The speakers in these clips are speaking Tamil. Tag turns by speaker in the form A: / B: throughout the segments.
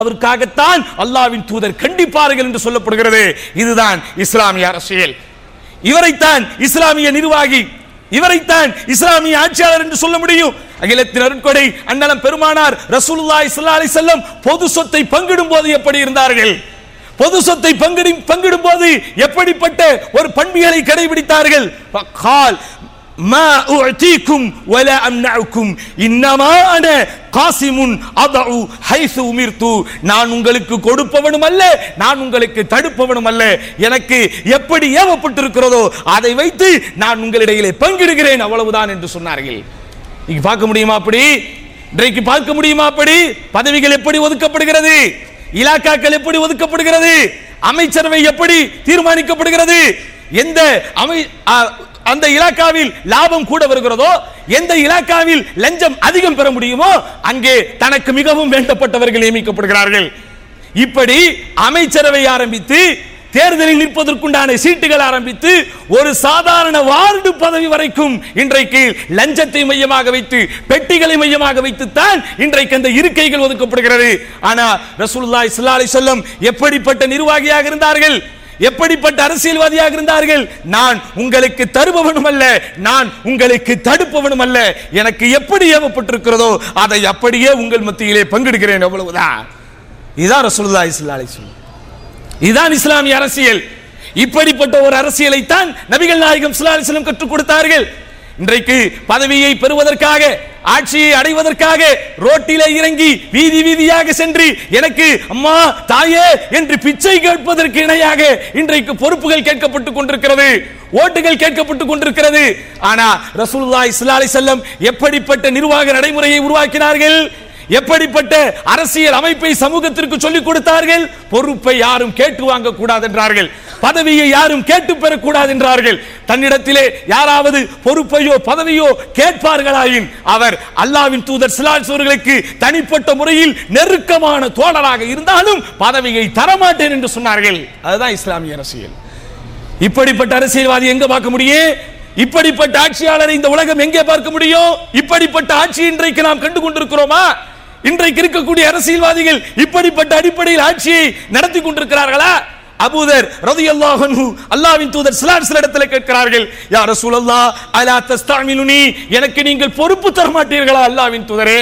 A: அவருக்காகத்தான் அல்லாவின் தூதர் கண்டிப்பார்கள் என்று சொல்லப்படுகிறது இதுதான் இஸ்லாமிய அரசியல் இவரைத்தான் இஸ்லாமிய நிர்வாகி இவரைத்தான் இஸ்லாமிய ஆட்சியாளர் என்று சொல்ல முடியும் அகிலத்தின் அருட்கொடை அண்ணலம் பெருமானார் ரசூலுல்லாஹி ஸல்லல்லாஹு அலைஹி வஸல்லம் பொது சொத்தை பங்கிடும் போது எப்படி இருந்தார்கள் பொது சொத்தை பங்கிடும் பங்கிடும் போது எப்படிப்பட்ட ஒரு பண்பியலை கடைபிடித்தார்கள் கால் ما أعطيكم ولا أمنعكم إنما أنا قاسم أضع حيث أمرت நான் உங்களுக்கு கொடுப்பவனும் அல்ல நான் உங்களுக்கு தடுப்பவனும் அல்ல எனக்கு எப்படி ஏவப்பட்டிருக்கிறதோ அதை வைத்து நான் உங்களிடையிலே பங்கிடுகிறேன் அவ்வளவுதான் என்று சொன்னார்கள் நீங்க பார்க்க முடியுமா அப்படி இன்றைக்கு பார்க்க முடியுமா அப்படி பதவிகள் எப்படி ஒதுக்கப்படுகிறது இலாக்காக்கள் எப்படி ஒதுக்கப்படுகிறது அமைச்சரவை எப்படி தீர்மானிக்கப்படுகிறது எந்த அமை அ- அந்த இலாக்காவில் லாபம் கூட வருகிறதோ எந்த இலாக்காவில் லஞ்சம் அதிகம் பெற முடியுமோ அங்கே தனக்கு மிகவும் வேண்டப்பட்டவர்கள் நியமிக்கப்படுகிறார்கள் இப்படி அமைச்சரவை ஆரம்பித்து தேர்தலில் நிற்பதற்குண்டான சீட்டுகள் ஆரம்பித்து ஒரு சாதாரண வார்டு பதவி வரைக்கும் இன்றைக்கு லஞ்சத்தை மையமாக வைத்து பெட்டிகளை மையமாக வைத்துத்தான் இன்றைக்கு அந்த இருக்கைகள் ஒதுக்கப்படுகிறது ஆனா ரசூலுல்லாஹி ஸல்லல்லாஹு அலைஹி வஸல்லம் எப்படிப்பட்ட நிர்வாகியாக இருந்தார்கள் எப்படிப்பட்ட அரசியல்வாதியாக இருந்தார்கள் நான் உங்களுக்கு தருபவனும் அல்ல நான் உங்களுக்கு தடுப்பவனும் அல்ல எனக்கு எப்படி ஏவப்பட்டிருக்கிறதோ அதை அப்படியே உங்கள் மத்தியிலே பங்கெடுக்கிறேன் அவ்வளவுதான் இதான் ரசூலுல்லாஹி ஸல்லல்லாஹு அலைஹி வஸல்லம் இதுதான் இஸ்லாமிய அரசியல் இப்படிப்பட்ட ஒரு அரசியலைத்தான் நபிகள் நாயகம் ஸல்லல்லாஹு அலைஹி வஸல்லம் கற்றுக் கொடுத்தார்கள் இன்றைக்கு பதவியை பெறுவதற்காக ஆட்சியை அடைவதற்காக ரோட்டிலே இறங்கி வீதி வீதியாக சென்று எனக்கு அம்மா தாயே என்று பிச்சை கேட்பதற்கு இணையாக இன்றைக்கு பொறுப்புகள் கேட்கப்பட்டுக் கொண்டிருக்கிறது ஓட்டுகள் கேட்கப்பட்டுக் கொண்டிருக்கிறது ஆனா ரசூலுல்லாஹி ஸல்லல்லாஹு அலைஹி வஸல்லம் எப்படிப்பட்ட நிர்வாக நடைமுறையை உருவாக்கினார்கள் எப்படிப்பட்ட அரசியல் அமைப்பை சமூகத்திற்கு சொல்லிக் கொடுத்தார்கள் பொறுப்பை யாரும் கேட்டு வாங்க கூடாது என்றார்கள் பதவியை யாரும் கேட்டு பெறக்கூடாது என்றார்கள் தன்னிடத்திலே யாராவது பொறுப்பையோ பதவியோ கேட்பார்களாயின் அவர் அல்லாவின் தூதர் சிலாசவர்களுக்கு தனிப்பட்ட முறையில் நெருக்கமான தோழராக இருந்தாலும் பதவியை தரமாட்டேன் என்று சொன்னார்கள் அதுதான் இஸ்லாமிய அரசியல் இப்படிப்பட்ட அரசியல்வாதி எங்க பார்க்க முடியும் இப்படிப்பட்ட ஆட்சியாளரை இந்த உலகம் எங்கே பார்க்க முடியும் இப்படிப்பட்ட ஆட்சி இன்றைக்கு நாம் கண்டு கொண்டிருக்கிறோமா இன்றைக்கு இருக்கக்கூடிய அரசியல்வாதிகள் இப்படிப்பட்ட அடிப்படையில் ஆட்சியை நடத்தி கொண்டிருக்கிறார்களா அபூதர் ரலியல்லாஹு அன்ஹு அல்லாஹ்வின் தூதர் ஸல்லல்லாஹு அலைஹி இடத்துல கேட்கிறார்கள் யா ரசூலல்லாஹ் அலா தஸ்தஅமிலுனி எனக்கு நீங்கள் பொறுப்பு தர மாட்டீர்களா அல்லாஹ்வின் தூதரே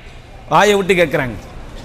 A: வாயை விட்டு கேட்கிறாங்க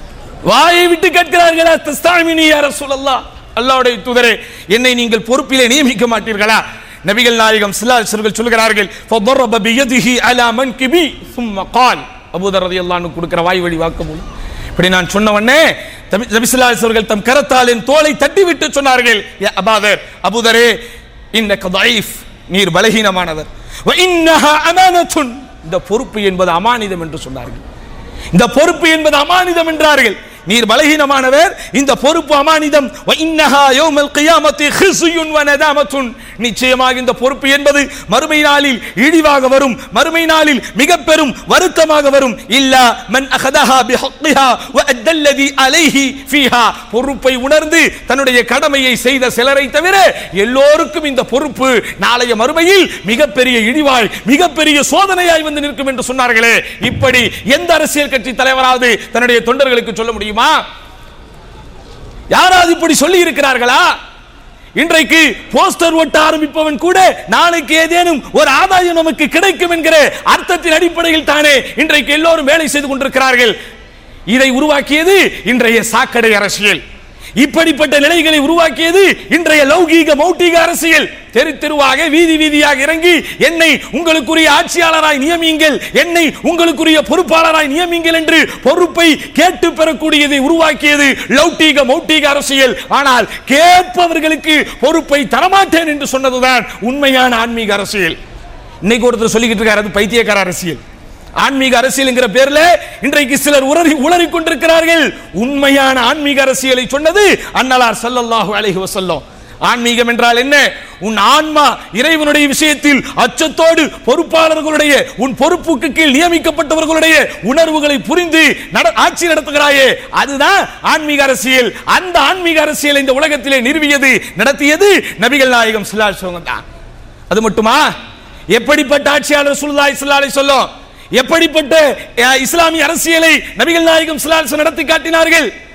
A: வாயை விட்டு கேட்கிறார்களா தஸ்தாமினி யா ரசூலல்லாஹ் அல்லாஹ்வுடைய தூதரே என்னை நீங்கள் பொறுப்பிலே நியமிக்க மாட்டீர்களா நபிகள் நாயகம் ஸல்லல்லாஹு அலைஹி வஸல்லம் சொல்கிறார்கள் ஃபضرب بيده على منكبي ثم قال அபூதர் ரலியல்லாஹு அன்ஹு கொடுக்கிற வாய் வழி வாக்குமூலம் இப்படி நான் சொன்ன உடனே நபி- நபி ஸல்லல்லாஹு அலைஹி அவர்கள் தம் கரத்தால் என் தோலை தட்டி விட்டு சொன்னார்கள் யா அபாதர் அபூதரே இன்னக ضعيف நீர் பலகீனமானவர் வ இன்னஹா அமானத்துன் இந்த பொறுப்பு என்பது அமானிதம் என்று சொன்னார்கள் இந்த பொறுப்பு என்பது அமானிதம் என்றார்கள் நீர் பலகீனமானவர் இந்த பொறுப்பு அமானிதம் வ இன்னஹா யௌமல் கியாமத்தி ஹிஸ்யுன் வ நதாமத்துன் நிச்சயமாக இந்த பொறுப்பு என்பது மறுமை நாளில் இழிவாக வரும் மறுமை நாளில் மிக பெரும் வருத்தமாக வரும் இல்லா மன் அகதஹா பிஹக்கிஹா வ அத்தல்லதி அலைஹி ஃபீஹா பொறுப்பை உணர்ந்து தன்னுடைய கடமையை செய்த சிலரை தவிர எல்லோருக்கும் இந்த பொறுப்பு நாளைய மறுமையில் மிகப்பெரிய இழிவாய் மிகப்பெரிய சோதனையாய் வந்து நிற்கும் என்று சொன்னார்களே இப்படி எந்த அரசியல் கட்சி தலைவராவது தன்னுடைய தொண்டர்களுக்கு சொல்ல முடியுமா யாராவது இப்படி சொல்லி இருக்கிறார்களா இன்றைக்கு போஸ்டர் ஒட்ட ஆரம்பிப்பவன் கூட நாளைக்கு ஏதேனும் ஒரு ஆதாயம் நமக்கு கிடைக்கும் என்கிற அர்த்தத்தின் அடிப்படையில் தானே இன்றைக்கு எல்லோரும் வேலை செய்து கொண்டிருக்கிறார்கள் இதை உருவாக்கியது இன்றைய சாக்கடை அரசியல் இப்படிப்பட்ட நிலைகளை உருவாக்கியது இன்றைய லௌகீக மௌட்டிக அரசியல் தெரு தெருவாக வீதி வீதியாக இறங்கி என்னை உங்களுக்குரிய ஆட்சியாளராய் நியமியுங்கள் என்னை உங்களுக்குரிய பொறுப்பாளராய் நியமியுங்கள் என்று பொறுப்பை கேட்டு பெறக்கூடியதை உருவாக்கியது லௌகீக மௌட்டிக அரசியல் ஆனால் கேட்பவர்களுக்கு பொறுப்பை தரமாட்டேன் என்று சொன்னதுதான் உண்மையான ஆன்மீக அரசியல் இன்னைக்கு ஒருத்தர் சொல்லிக்கிட்டு இருக்காரு அது பைத்தியக்கார அரசியல் ஆன்மீக அரசியல் என்கிற பேர்ல இன்றைக்கு சிலர் உளறி உளறிக் கொண்டிருக்கிறார்கள் உண்மையான ஆன்மீக அரசியலை சொன்னது அன்னலார் ஸல்லல்லாஹு அலைஹி வஸல்லம் ஆன்மீகம் என்றால் என்ன உன் ஆன்மா இறைவனுடைய விஷயத்தில் அச்சத்தோடு பொறுப்பாளர்களுடைய உன் பொறுப்புக்கு கீழ் நியமிக்கப்பட்டவர்களுடைய உணர்வுகளை புரிந்து நட- ஆட்சி நடத்துகிறாயே அதுதான் ஆன்மீக அரசியல் அந்த ஆன்மீக அரசியலை இந்த உலகத்திலே நிறுவியது நடத்தியது நபிகள் நாயகம் ஸல்லல்லாஹு அலைஹி வஸல்லம் தான் அது மட்டுமா எப்படிப்பட்ட ஆட்சியாளர் சுல்லாய் சுல்லாலை சொல்லும் எப்படிப்பட்ட அஹ், இஸ்லாமிய அரசியலை நபிகள் நாயகம் ஸல்லல்லாஹு அலைஹி வஸல்லம் நடத்தி காட்டினார்கள்